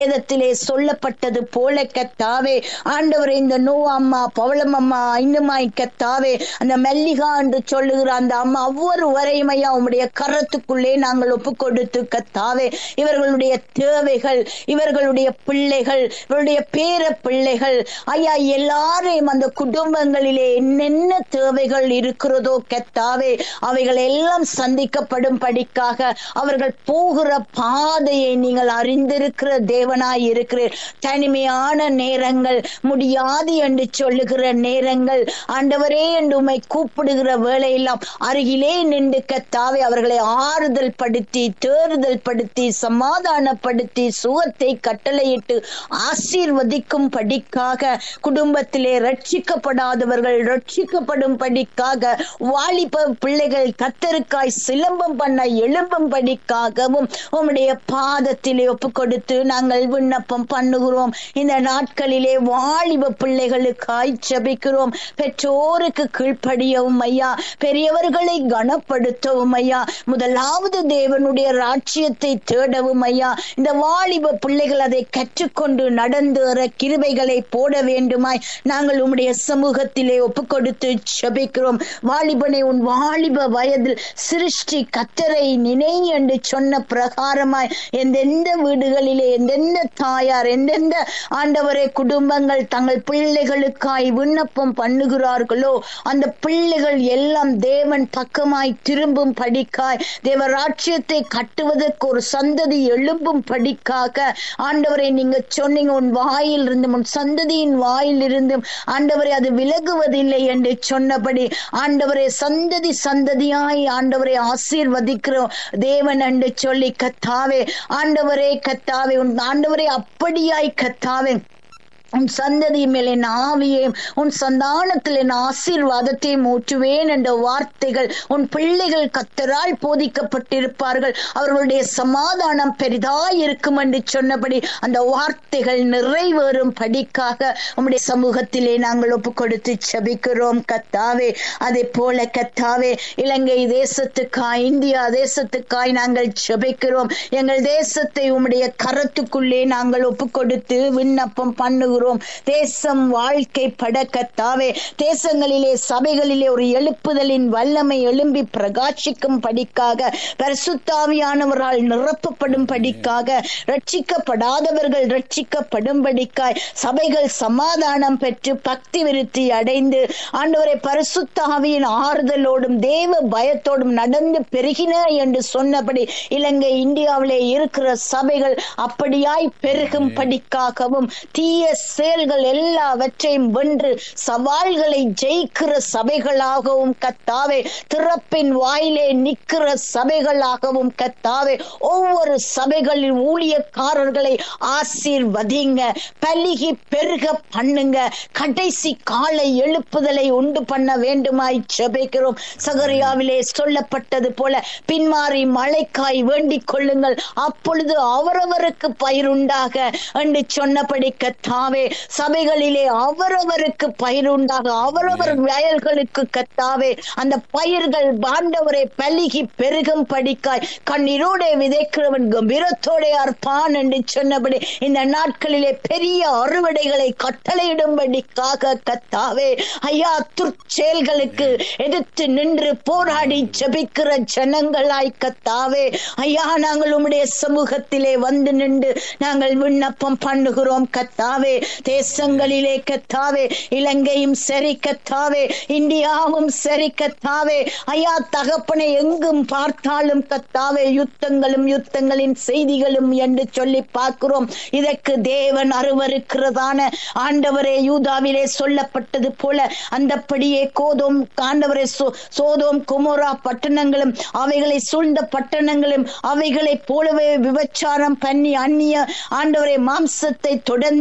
வேதத்திலே சொல்லப்பட்டது போல கத்தாவே ஆண்டவரே இந்த நோ அம்மா பவளம் அம்மா இன்னுமாய் கத்தாவே அந்த மல்லிகா என்று சொல்லுகிற அந்த அம்மா ஒவ்வொரு வரையும் ஐயா உம்முடைய கரத்துக்குள்ளே நாங்கள் ஒப்பு கொடுத்து கத்தாவே இவர்களுடைய தேவைகள் இவர்களுடைய பிள்ளைகள் இவருடைய பேர பிள்ளைகள் ஐயா எல்லாரையும் அந்த குடும்பங்களிலே என்னென்ன தேவைகள் இருக்கிறதோ கத்தாவே அவைகள் எல்லாம் சந்திக்கப்படும் படிக்காக அவர்கள் போகிற பாதையை நீங்கள் அறிந்திருக்கிற தேவனாய் இருக்கிறீர் தனிமையான நேரங்கள் முடியாது என்று சொல்லுகிற நேரங்கள் ஆண்டவரே என்று உம்மை கூப்பிடுகிற வேளையெல்லாம் அருகிலே நின்று கத்தாவே அவர்களை ஆறுதல் படுத்தி தேறுதல் படுத்தி சமாதானப்படுத்தி சுகத்தை கட்டளையிட்டு ஆசீர்வதிக்கும் படிக்காக குடும்பத்திலே ரட்சிக்கப்படாதவர்கள் ரட்சிக்கப்படும் படிக்காக வாலிப பிள்ளைகள் கத்தருக்காய் சிலம்பம் பண்ண எழும்பும் படிக்காகவும் உம்முடைய பாதத்திலே ஒப்பு கொடுத்து நாங்கள் விண்ணப்பம் பண்ணுகிறோம் இந்த நாட்களிலே வாலிப பிள்ளைகளுக்காய் ஜெபிக்கிறோம் பெற்றோருக்கு கீழ்ப்படியவும் ஐயா பெரியவர்களை கனப்படுத்தவும் ஐயா முதலாவது தேவனுடைய ராட்சியத்தை தேடவும் ஐயா இந்த வாலிப பிள்ளைகள் அதை கற்றுக்கொண்டு நடந்து வர கிருபைகளை போட வேண்டுமாய் நாங்கள் உம்முடைய சமூகத்திலே ஒப்பு கொடுத்து ஜெபிக்கிறோம் வாலிபனை உன் வாலிப வயதில் சிருஷ்டி கத்தரை நினை என்று சொன்ன பிரகாரமாய் எந்தெந்த வீடுகளிலே எந்தெந்த தாயார் எந்தெந்த ஆண்டவரை குடும்பங்கள் தங்கள் பிள்ளைகளுக்காய் விண்ணப்பம் பண்ணுகிறார்களோ அந்த பிள்ளைகள் எல்லாம் தேவன் பக்கமாய் திரும்பும் படிக்காய் தேவ ராட்சியத்தை கட்டுவதற்கு ஒரு சந்ததி எழும்பும் படிக்காக ஆண்டவரை நீங்க சொன்னீங்க உன் வாயில் இருந்தும் உன் சந்ததியின் வாயில் இருந்தும் ஆண்டவரை அது விலகுவதில்லை என்று சொன்னபடி ஆண்டவரை சந்ததி சந்ததியாய் ஆண்டவரை ஆசீர்வதிக்கிறோம் தேவன் என்று சொல்லி கத்தாவே ஆண்டவரே கத்தாவே உன் ஆண்டவரே அப்படியாய் கத்தாவே உன் சந்ததி மேல் என் ஆவியையும் உன் சந்தானத்தில் என் ஆசீர்வாதத்தையும் ஊற்றுவேன் என்ற வார்த்தைகள் உன் பிள்ளைகள் கத்தரால் போதிக்கப்பட்டிருப்பார்கள் அவர்களுடைய சமாதானம் பெரிதாய் இருக்கும் என்று சொன்னபடி அந்த வார்த்தைகள் நிறைவேறும் படிக்காக உம்முடைய சமூகத்திலே நாங்கள் ஒப்பு கொடுத்து செபிக்கிறோம் கத்தாவே அதே போல கத்தாவே இலங்கை தேசத்துக்காய் இந்தியா தேசத்துக்காய் நாங்கள் செபிக்கிறோம் எங்கள் தேசத்தை உம்முடைய கரத்துக்குள்ளே நாங்கள் ஒப்பு கொடுத்து விண்ணப்பம் பண்ணுகிறோம் தேசம் வாழ்க்கை படக்கத்தாவே தேசங்களிலே சபைகளிலே ஒரு எழுப்புதலின் வல்லமை எழும்பி பிரகாசிக்கும் படிக்காக பரிசுத்தாவியானவரால் நிரப்பப்படும் படிக்காக ரட்சிக்கப்படாதவர்கள் ரட்சிக்கப்படும்படிக்காய் சபைகள் சமாதானம் பெற்று பக்தி விருத்தி அடைந்து ஆண்டவரை பரிசுத்தாவியின் ஆறுதலோடும் தேவ பயத்தோடும் நடந்து பெருகின என்று சொன்னபடி இலங்கை இந்தியாவிலே இருக்கிற சபைகள் அப்படியாய் பெருகும் படிக்காகவும் தீய செயல்கள் எல்லாவற்றையும் வென்று சவால்களை ஜெயிக்கிற சபைகளாகவும் கத்தாவே திறப்பின் வாயிலே நிற்கிற சபைகளாகவும் கத்தாவே ஒவ்வொரு சபைகளின் ஊழியக்காரர்களை ஆசீர்வதிங்க பலிகி பெருக பண்ணுங்க கடைசி காலை எழுப்புதலை உண்டு பண்ண வேண்டுமாய் ஜெபிக்கிறோம் சகரியாவிலே சொல்லப்பட்டது போல பின்மாறி மழைக்காய் வேண்டிக் கொள்ளுங்கள் அப்பொழுது அவரவருக்கு பயிருண்டாக என்று சொன்னபடி கத்தாவே சபைகளிலே அவரவருக்கு பயிருண்டாக அவரவர் வயல்களுக்கு கத்தாவே அந்த பயிர்கள் பாண்டவரை பலிகி பெருகும் படிக்காய் கண்ணீரோட விதைக்கிறவன் கம்பீரத்தோட அற்பான் என்று சொன்னபடி இந்த நாட்களிலே பெரிய அறுவடைகளை கட்டளையிடும்படிக்காக கத்தாவே ஐயா துர்ச்செயல்களுக்கு எதிர்த்து நின்று போராடி ஜெபிக்கிற ஜனங்களாய் கத்தாவே ஐயா நாங்கள் உம்முடைய சமூகத்திலே வந்து நின்று நாங்கள் விண்ணப்பம் பண்ணுகிறோம் கத்தாவே தேசங்களிலே கத்தாவே இலங்கையும் சரி கத்தாவே இந்தியாவும் சரி கத்தாவே ஐயா தகப்பனை எங்கும் பார்த்தாலும் கத்தாவே யுத்தங்களும் யுத்தங்களின் செய்திகளும் என்று சொல்லி பார்க்கிறோம் இதற்கு தேவன் அருவருக்கிறதான ஆண்டவரே யூதாவிலே சொல்லப்பட்டது போல அந்தப்படியே கோதோம் ஆண்டவரே சோ- சோதோம் குமோரா பட்டணங்களும் அவைகளை சூழ்ந்த பட்டணங்களும் அவைகளைப் போலவே விபச்சாரம் பண்ணி அந்நிய ஆண்டவரை மாம்சத்தை தொடர்ந்து நித்திய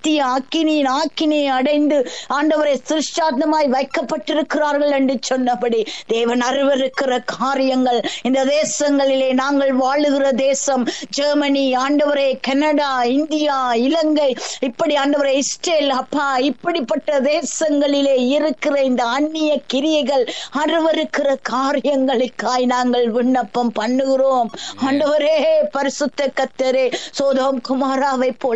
நித்திய அக்கினியின் ஆக்கினியை அடைந்து ஆண்டவரை சிருஷ்டாத்மாய் வைக்கப்பட்டிருக்கிறார்கள் என்று சொன்னபடி தேவன் அருவருக்கிற காரியங்கள் இந்த தேசங்களிலே நாங்கள் வாழுகிற தேசம் ஜெர்மனி ஆண்டவரே கனடா இந்தியா இலங்கை இப்படி ஆண்டவரே இஸ்ரேல் அப்பா இப்படிப்பட்ட தேசங்களிலே இருக்கிற இந்த அந்நிய கிரியைகள் அருவருக்கிற காரியங்களுக்காய் நாங்கள் விண்ணப்பம் பண்ணுகிறோம் ஆண்டவரே பரிசுத்த கத்தரே சோதோம் குமாராவை போல